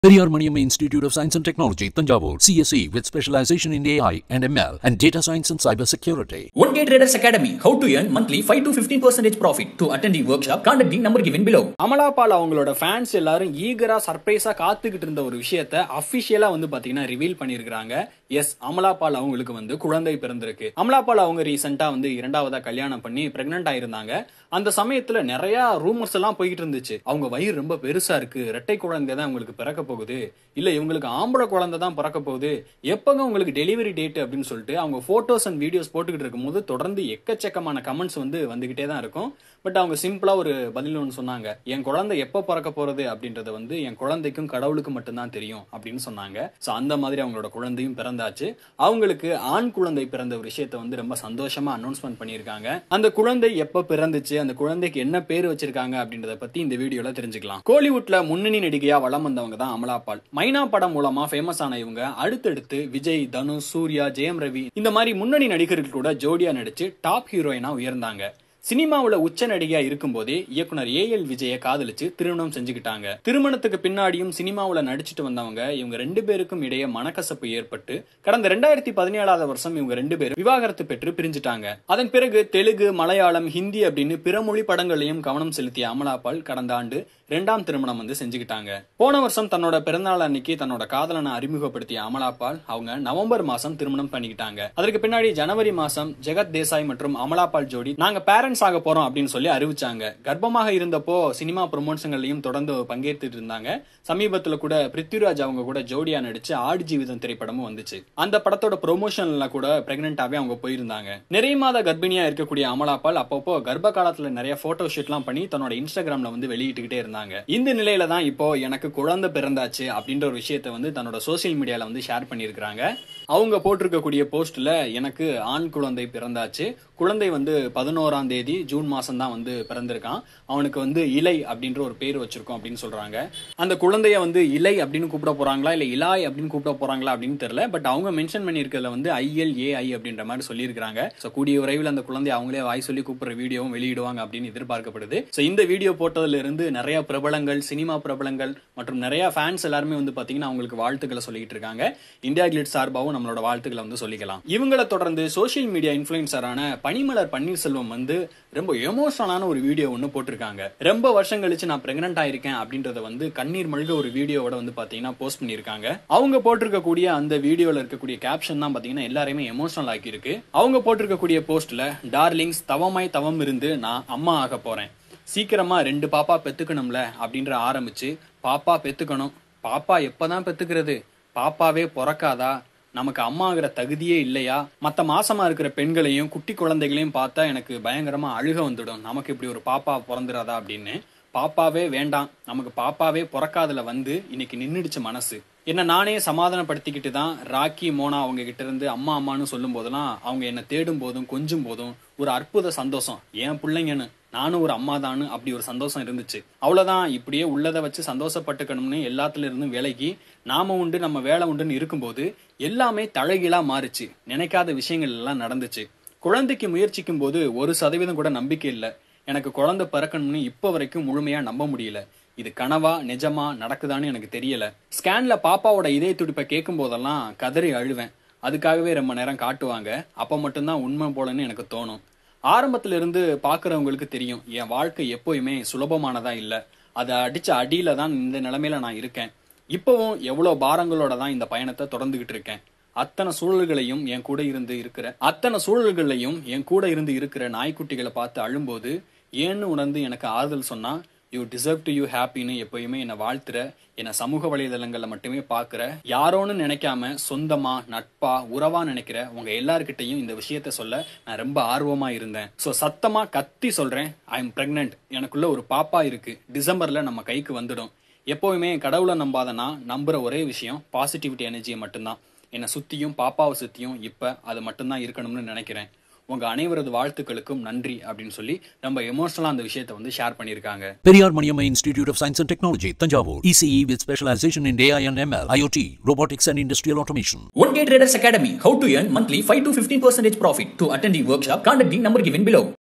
Periyar Maniamma Institute of Science and Technology, Tanjavur, CSE with specialization in AI and ML and data science and cyber security. One Day Traders Academy. How to earn monthly 5 to 15 percentage profit. To attend the workshop, contact the number given below. Amala Paul அவங்களோட fans எல்லாரும் ஈகரா சர்ப்ரைஸா காத்துக்கிட்டு இருந்த ஒரு விஷயத்த அபிஷியலா வந்து பாத்தீங்கன்னா reveal பண்ணிருக்காங்க எஸ் அமலாபால் அவங்களுக்கு வந்து குழந்தை பிறந்திருக்கு அமலாபால் அவங்க ரீசெண்டா வந்து இரண்டாவதா கல்யாணம் பண்ணி பிரெக்னென்ட் ஆயிருந்தாங்க அந்த சமயத்துல நிறைய ரூமர்ஸ் எல்லாம் போய்கிட்டு இருந்துச்சு அவங்க வயிறு ரொம்ப பெருசா இருக்கு இரட்டை குழந்தை தான் உங்களுக்கு பிறக்க போகுது இல்ல இவங்களுக்கு ஆம்பளை குழந்தை தான் பிறக்க போகுது எப்பங்க உங்களுக்கு டெலிவரி டேட் அப்படின்னு சொல்லிட்டு அவங்க போட்டோஸ் அண்ட் வீடியோஸ் போட்டுக்கிட்டு இருக்கும்போது தொடர்ந்து எக்கச்சக்கமான கமெண்ட்ஸ் வந்து வந்துகிட்டே தான் இருக்கும் பட் அவங்க சிம்பிளா ஒரு பதில் ஒன்று சொன்னாங்க என் குழந்தை எப்போ பிறக்க போறது அப்படின்றத வந்து என் குழந்தைக்கும் கடவுளுக்கு மட்டும்தான் தெரியும் அப்படின்னு சொன்னாங்க ஸோ அந்த மாதிரி அவங்களோட குழந்தையும் பிறந்தாச்சு அவங்களுக்கு ஆண் குழந்தை பிறந்த ஒரு விஷயத்த வந்து ரொம்ப சந்தோஷமா அனௌன்ஸ்மெண்ட் பண்ணியிருக்காங்க அந்த குழந்தை எப்போ பிறந்துச்சு அந்த குழந்தைக்கு என்ன பேர் வச்சிருக்காங்க அப்படின்றத பத்தி இந்த வீடியோல தெரிஞ்சுக்கலாம் கோலிவுட்ல முன்னணி நடிகையா வலம் வந்தவங்க தான் அமலாபால் மைனா படம் மூலமா ஃபேமஸ் ஆன இவங்க அடுத்தடுத்து விஜய் தனுஷ் சூர்யா ஜெயம் ரவி இந்த மாதிரி முன்னணி நடிகர்கள் கூட ஜோடியா நடிச்சு டாப் ஹீரோயினா உயர்ந்தாங்க சினிமாவுல உச்ச நடிகையா இருக்கும்போதே இயக்குனர் ஏ எல் விஜய காதலிச்சு திருமணம் செஞ்சுக்கிட்டாங்க திருமணத்துக்கு பின்னாடியும் சினிமாவுல நடிச்சிட்டு வந்தவங்க இவங்க ரெண்டு பேருக்கும் இடையே மனக்கசப்பு ஏற்பட்டு கடந்த ரெண்டாயிரத்தி பதினேழாவது வருஷம் இவங்க ரெண்டு பேரும் விவாகரத்து பெற்று பிரிஞ்சுட்டாங்க அதன் பிறகு தெலுங்கு மலையாளம் ஹிந்தி அப்படின்னு பிற மொழி படங்களையும் கவனம் செலுத்திய அமலாபால் கடந்த ஆண்டு இரண்டாம் திருமணம் வந்து செஞ்சுக்கிட்டாங்க போன வருஷம் தன்னோட பிறந்தநாள் அன்னைக்கு தன்னோட காதலனை அறிமுகப்படுத்திய அமலாபால் அவங்க நவம்பர் மாசம் திருமணம் பண்ணிக்கிட்டாங்க அதற்கு பின்னாடி ஜனவரி மாசம் ஜெகத் தேசாய் மற்றும் அமலாபால் ஜோடி நாங்க பேரண்ட்ஸ் ஆக போறோம் அப்படின்னு சொல்லி அறிவிச்சாங்க கர்ப்பமாக இருந்தப்போ சினிமா ப்ரொமோஷன்களையும் தொடர்ந்து பங்கேற்றுட்டு இருந்தாங்க சமீபத்துல கூட பிருத்விராஜ் அவங்க கூட ஜோடியா நடிச்சு ஆடு ஜீவிதம் திரைப்படமும் வந்துச்சு அந்த படத்தோட ப்ரொமோஷன்ல கூட பிரெக்னென்டாவே அவங்க போயிருந்தாங்க நிறைய மாத கர்ப்பிணியா இருக்கக்கூடிய அமலாபால் அப்பப்போ கர்ப்ப காலத்துல நிறைய போட்டோ ஷூட்லாம் பண்ணி தன்னோட இன்ஸ்டாகிராம்ல வந்து வெளியிட்டுக்கிட்டே இருந்தாங்க இந்த நிலையில தான் இப்போ எனக்கு குழந்தை பிறந்தாச்சு அப்படின்ற ஒரு விஷயத்த வந்து தன்னோட சோசியல் மீடியால வந்து ஷேர் பண்ணியிருக்காங்க அவங்க போட்டிருக்கக்கூடிய போஸ்ட்ல எனக்கு ஆண் குழந்தை பிறந்தாச்சு குழந்தை வந்து பதினோராம் தேதி ஜூன் மாசம் தான் வந்து பிறந்திருக்கான் அவனுக்கு வந்து இலை அப்படின்ற ஒரு பேர் வச்சிருக்கோம் அப்படின்னு சொல்றாங்க அந்த குழந்தைய வந்து இலை அப்படின்னு கூப்பிட போறாங்களா இல்ல இலாய் அப்படின்னு கூப்பிட போறாங்களா அப்படின்னு தெரியல பட் அவங்க மென்ஷன் பண்ணியிருக்கிறதுல வந்து ஐஎல் ஏஐ அப்படின்ற மாதிரி சொல்லியிருக்காங்க ஸோ கூடிய விரைவில் அந்த குழந்தைய அவங்களே வாய் சொல்லி கூப்பிடுற வீடியோவும் வெளியிடுவாங்க அப்படின்னு எதிர்பார்க்கப்படுது ஸோ இந்த வீடியோ போட்டதுல இருந்து நிறைய பிரபலங்கள் சினிமா பிரபலங்கள் மற்றும் நிறைய ஃபேன்ஸ் எல்லாருமே வந்து பாத்தீங்கன்னா அவங்களுக்கு வாழ்த்துக்களை சொல்லிட்டு இருக்காங்க இந்தியா கிளிட் சார்பாகவும் நம்மளோட வாழ்த்துக்களை வந்து சொல்லிக்கலாம் இவங்களை தொடர்ந்து சோஷியல் மீடியா இன்ஃபுளுசரான பனிமலர் பன்னீர்செல்வம் வந்து ரொம்ப எமோஷனலான ஒரு வீடியோ ஒன்று போட்டிருக்காங்க ரொம்ப வருஷம் கழிச்சு நான் பிரெக்னென்ட் ஆயிருக்கேன் அப்படின்றத வந்து கண்ணீர் மல்க ஒரு வீடியோவோட வந்து பாத்தீங்கன்னா போஸ்ட் பண்ணியிருக்காங்க அவங்க போட்டிருக்கக்கூடிய அந்த வீடியோல இருக்கக்கூடிய கேப்ஷன் தான் பாத்தீங்கன்னா எல்லாரையுமே எமோஷனல் ஆக்கி இருக்கு அவங்க போட்டிருக்கக்கூடிய போஸ்ட்ல டார்லிங்ஸ் தவமாய் தவம் இருந்து நான் அம்மா ஆக போறேன் சீக்கிரமா ரெண்டு பாப்பா பெத்துக்கணும்ல அப்படின்ற ஆரம்பிச்சு பாப்பா பெத்துக்கணும் பாப்பா எப்பதான் பெத்துக்கிறது பாப்பாவே பிறக்காதா நமக்கு அம்மா ஆகிற தகுதியே இல்லையா மத்த மாசமா இருக்கிற பெண்களையும் குட்டி குழந்தைகளையும் பார்த்தா எனக்கு பயங்கரமா அழுக வந்துடும் நமக்கு இப்படி ஒரு பாப்பா பிறந்துடாதா அப்படின்னு பாப்பாவே வேண்டாம் நமக்கு பாப்பாவே பிறக்காதுல வந்து இன்னைக்கு நின்னுடுச்சு மனசு என்ன நானே சமாதானப்படுத்திக்கிட்டு தான் ராக்கி மோனா அவங்க கிட்ட இருந்து அம்மா அம்மான்னு சொல்லும் போதெல்லாம் அவங்க என்ன தேடும் போதும் கொஞ்சும் போதும் ஒரு அற்புத சந்தோஷம் என் பிள்ளைங்கன்னு நானும் ஒரு அம்மா தானு அப்படி ஒரு சந்தோஷம் இருந்துச்சு அவ்வளவுதான் இப்படியே உள்ளதை வச்சு சந்தோஷப்பட்டுக்கணும்னு எல்லாத்துல இருந்தும் விலகி நாம உண்டு நம்ம வேலை உண்டுன்னு இருக்கும்போது எல்லாமே தலைகீழா மாறுச்சு நினைக்காத விஷயங்கள் எல்லாம் நடந்துச்சு குழந்தைக்கு முயற்சிக்கும் போது ஒரு சதவீதம் கூட நம்பிக்கை இல்லை எனக்கு குழந்தை பிறக்கணும்னு இப்போ வரைக்கும் முழுமையா நம்ப முடியல இது கனவா நிஜமா நடக்குதான்னு எனக்கு தெரியல ஸ்கேன்ல பாப்பாவோட இதய துடிப்பை கேட்கும் போதெல்லாம் கதறி அழுவேன் அதுக்காகவே ரொம்ப நேரம் காட்டுவாங்க அப்ப மட்டும்தான் உண்மை போலன்னு எனக்கு தோணும் ஆரம்பத்துல இருந்து பாக்குறவங்களுக்கு தெரியும் என் வாழ்க்கை எப்போயுமே சுலபமானதா இல்ல அதை அடிச்ச அடியில தான் இந்த நிலைமையில நான் இருக்கேன் இப்பவும் எவ்வளவு பாரங்களோட தான் இந்த பயணத்தை தொடர்ந்துகிட்டு இருக்கேன் அத்தனை சூழல்களையும் என் கூட இருந்து இருக்கிற அத்தனை சூழல்களையும் என் கூட இருந்து இருக்கிற நாய்க்குட்டிகளை பார்த்து அழும்போது ஏன்னு உணர்ந்து எனக்கு ஆறுதல் சொன்னா யூ டிசர்வ் டு யூ ஹாப்பின்னு எப்பயுமே என்னை வாழ்த்துற என்னை சமூக வலைதளங்கள்ல மட்டுமே பாக்குற யாரோன்னு நினைக்காம சொந்தமா நட்பா உறவா நினைக்கிற உங்க எல்லார்கிட்டையும் இந்த விஷயத்த சொல்ல நான் ரொம்ப ஆர்வமா இருந்தேன் ஸோ சத்தமா கத்தி சொல்றேன் ஐ எம் பிரெக்னென்ட் எனக்குள்ள ஒரு பாப்பா இருக்கு டிசம்பர்ல நம்ம கைக்கு வந்துடும் எப்பவுமே கடவுளை நம்பாதனா நம்புற ஒரே விஷயம் பாசிட்டிவிட்டி எனர்ஜியை மட்டும்தான் என்னை சுத்தியும் பாப்பாவை சுத்தியும் இப்ப அது மட்டும்தான் இருக்கணும்னு நினைக்கிறேன் உங்க அனைவரது வாழ்த்துக்களுக்கும் நன்றி அப்படின்னு சொல்லி ரொம்ப எமோஷனலா அந்த விஷயத்தை வந்து ஷேர் பண்ணியிருக்காங்க Periyar Maniamma Institute of Science and Technology, Tanjavur, ECE with specialization in AI and ML, IoT, robotics and industrial automation. One Day Traders Academy. How to earn monthly 5 to 15 percentage profit. To attend the workshop, contact the number given below.